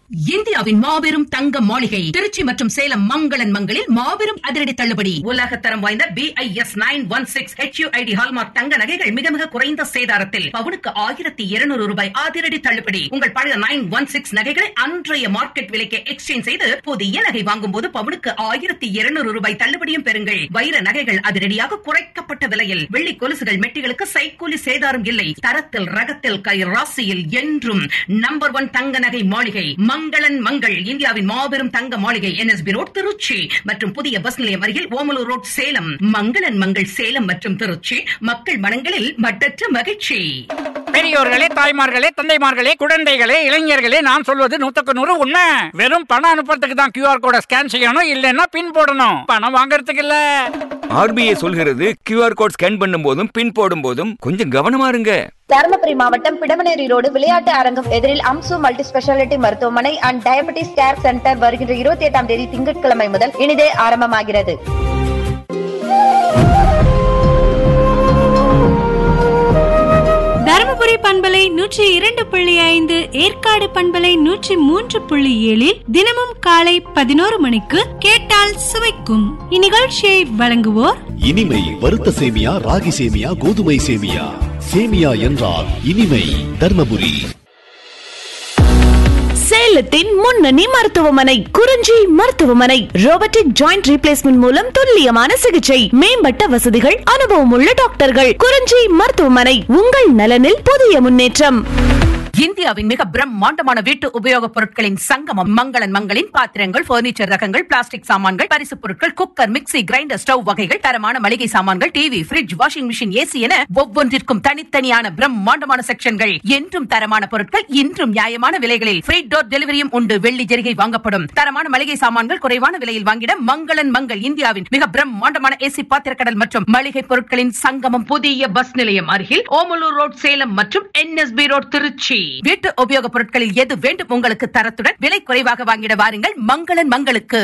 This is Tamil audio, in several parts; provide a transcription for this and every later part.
இந்தியாவின் மாபெரும் தங்க மாளிகை திருச்சி மற்றும் சேலம் மங்களன் மங்களில் மாபெரும் அதிரடி தள்ளுபடி உலக தரம் வாய்ந்த B I S nine one six HUID hallmark தங்க நகைகள் மிக மிக குறைந்த சேதாரத்தில் பவுனுக்கு ஆயிரத்தி இருநூறு ரூபாய் அதிரடி தள்ளுபடி உங்கள் பழைய நைன் ஒன் சிக்ஸ் நகைகளை அன்றைய மார்க்கெட் விலைக்கு எக்ஸ்சேஞ்ச் செய்து புதிய நகை வாங்கும் போது பவுனுக்கு ஆயிரத்தி இருநூறு ரூபாய் தள்ளுபடியும் பெறுங்கள் வைர நகைகள் அதிரடியாக குறைக்கப்பட்ட விலையில் வெள்ளி கொலுசுகள் மெட்டிகளுக்கு சைக்கூலி சேதாரம் இல்லை தரத்தில் ரகத்தில் கை ராசியில் என்றும் நம்பர் ஒன் தங்க நகை மாளிகை மங்களன் மங்கள் இந்தியாவின் மாபெரும் தங்க மாளிகை என்எஸ்பி ரோட் திருச்சி மற்றும் புதிய பஸ் நிலையம் அருகில் ஓமலூர் ரோட் சேலம் மங்களன் மங்கள் சேலம் மற்றும் திருச்சி மக்கள் மனங்களில் மட்டற்ற மகிழ்ச்சி பெரியோர்களே தாய்மார்களே தந்தைமார்களே குழந்தைகளே இளைஞர்களே நான் சொல்வது நூத்துக்கு நூறு உண்மை வெறும் பணம் அனுப்புறதுக்கு தான் கியூஆர் கோட ஸ்கேன் செய்யணும் இல்லைன்னா பின் போடணும் பணம் வாங்குறதுக்கு இல்ல ஆர்பிஐ சொல்கிறது கியூஆர் கோட் ஸ்கேன் பண்ணும் போதும் பின் போடும் போதும் கொஞ்சம் கவனமா இருங்க தருமபுரி மாவட்டம் பிடமனேரி ரோடு விளையாட்டு அரங்கம் எதிரில் அம்சு மல்டி ஸ்பெஷாலிட்டி மருத்துவமனை அண்ட் டயபெட்டிஸ் கேர் சென்டர் வருகின்ற இருபத்தி எட்டாம் தேதி திங்கட்கிழமை முதல் இனிதே ஆரம்பமாகிறது தருமபுரி பண்பலை நூற்றி இரண்டு புள்ளி ஐந்து ஏற்காடு பண்பலை நூற்றி மூன்று புள்ளி ஏழில் தினமும் காலை பதினோரு மணிக்கு கேட்டால் சுவைக்கும் இந்நிகழ்ச்சியை வழங்குவோர் இனிமை வறுத்த சேமியா ராகி சேமியா கோதுமை சேமியா சேமியா என்றால் இனிமை தர்மபுரி சேலத்தின் முன்னணி மருத்துவமனை குறிஞ்சி மருத்துவமனை ரோபோட்டிக் ஜாயிண்ட் ரீப்ளேஸ்மெண்ட் மூலம் துல்லியமான சிகிச்சை மேம்பட்ட வசதிகள் அனுபவமுள்ள டாக்டர்கள் குறிஞ்சி மருத்துவமனை உங்கள் நலனில் புதிய முன்னேற்றம் இந்தியாவின் மிக பிரம்மாண்டமான வீட்டு உபயோகப் பொருட்களின் சங்கமம் மங்களன் மங்களின் பாத்திரங்கள் பர்னிச்சர் ரகங்கள் பிளாஸ்டிக் சாமான்கள் பரிசுப் பொருட்கள் குக்கர் மிக்ஸி கிரைண்டர் ஸ்டவ் வகைகள் தரமான மளிகை சாமான்கள் TV fridge washing machine AC என ஒவ்வொன்றிற்கும் தனித்தனியான பிரம்மாண்டமான செக்ஷன்கள் என்றும் தரமான பொருட்கள் இன்றும் நியாயமான விலைகளில் ஃப்ரீ டோர் டெலிவரியும் உண்டு வெள்ளி ஜெரிகை வாங்கப்படும் தரமான மளிகை சாமான்கள் குறைவான விலையில் வாங்கிட மங்களன் மங்கள் இந்தியாவின் மிக பிரம்மாண்டமான ஏசி பாத்திரக்கடல் மற்றும் மளிகை பொருட்களின் சங்கமம் புதிய பஸ் நிலையம் அருகில் ஓமலூர் ரோட் சேலம் மற்றும் என்எஸ்பி ரோட் திருச்சி வீட்டு உபயோகப் பொருட்களில் எது வேண்டும் உங்களுக்கு தரத்துடன் விலை குறைவாக வாங்கிட வாருங்கள் மங்களன் மங்களுக்கு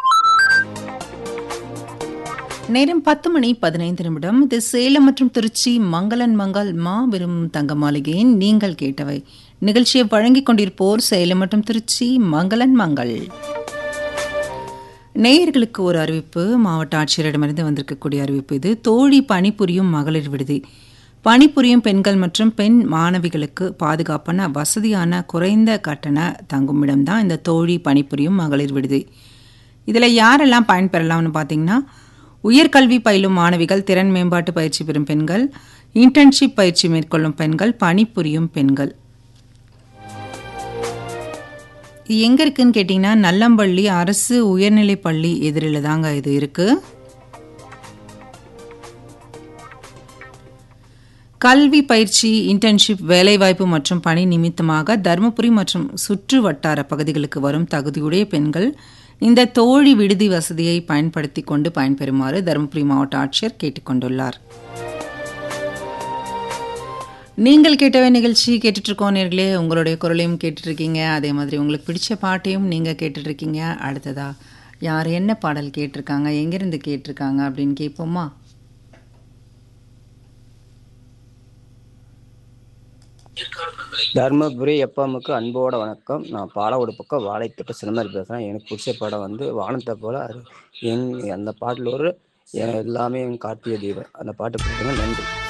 நேரம் பத்து மணி பதினைந்து நிமிடம் இது சேலம் மற்றும் திருச்சி மங்களன் மங்கள் மாபெரும் தங்க மாளிகையின் நீங்கள் கேட்டவை நிகழ்ச்சியை வழங்கிக் கொண்டிருப்போர் சேலம் மற்றும் திருச்சி மங்களன் மங்கள் நேயர்களுக்கு ஒரு அறிவிப்பு மாவட்ட ஆட்சியரிடமிருந்து வந்திருக்கக்கூடிய அறிவிப்பு இது தோழி பணிபுரியும் மகளிர் விடுதி பணிபுரியும் பெண்கள் மற்றும் பெண் மாணவிகளுக்கு பாதுகாப்பான வசதியான குறைந்த கட்டண தங்குமிடம் தான் இந்த தோழி பணிபுரியும் மகளிர் விடுதி இதில் யாரெல்லாம் பயன்பெறலாம்னு பார்த்தீங்கன்னா உயர்கல்வி பயிலும் மாணவிகள் திறன் மேம்பாட்டு பயிற்சி பெறும் பெண்கள் இன்டர்ன்ஷிப் பயிற்சி மேற்கொள்ளும் பெண்கள் பணிபுரியும் பெண்கள் எங்கே இருக்குன்னு கேட்டிங்கன்னா நல்லம்பள்ளி அரசு உயர்நிலைப் பள்ளி எதிரில் தாங்க இது இருக்குது கல்வி பயிற்சி இன்டர்ன்ஷிப் வேலைவாய்ப்பு மற்றும் பணி நிமித்தமாக தருமபுரி மற்றும் சுற்று வட்டார பகுதிகளுக்கு வரும் தகுதியுடைய பெண்கள் இந்த தோழி விடுதி வசதியை பயன்படுத்தி கொண்டு பயன்பெறுமாறு தருமபுரி மாவட்ட ஆட்சியர் கேட்டுக்கொண்டுள்ளார் நீங்கள் கேட்டவே நிகழ்ச்சி கேட்டுட்டு இருக்கோம் நேர்களே உங்களுடைய குரலையும் கேட்டுட்டு இருக்கீங்க அதே மாதிரி உங்களுக்கு பிடிச்ச பாட்டையும் நீங்கள் கேட்டுட்டு இருக்கீங்க அடுத்ததா யார் என்ன பாடல் கேட்டிருக்காங்க எங்கேருந்து கேட்டிருக்காங்க அப்படின்னு கேட்போமா தர்மபுரி எப்பாமுக்கு அன்போட வணக்கம் நான் பாலவோட பக்கம் வாழைப்பட்ட சிலம்பரி பேசுகிறேன் எனக்கு பிடிச்ச படம் வந்து வானத்தை போல அது எங் அந்த பாட்டில் ஒரு எல்லாமே கார்த்திகை தீபம் அந்த பாட்டு பிடிக்குங்க நன்றி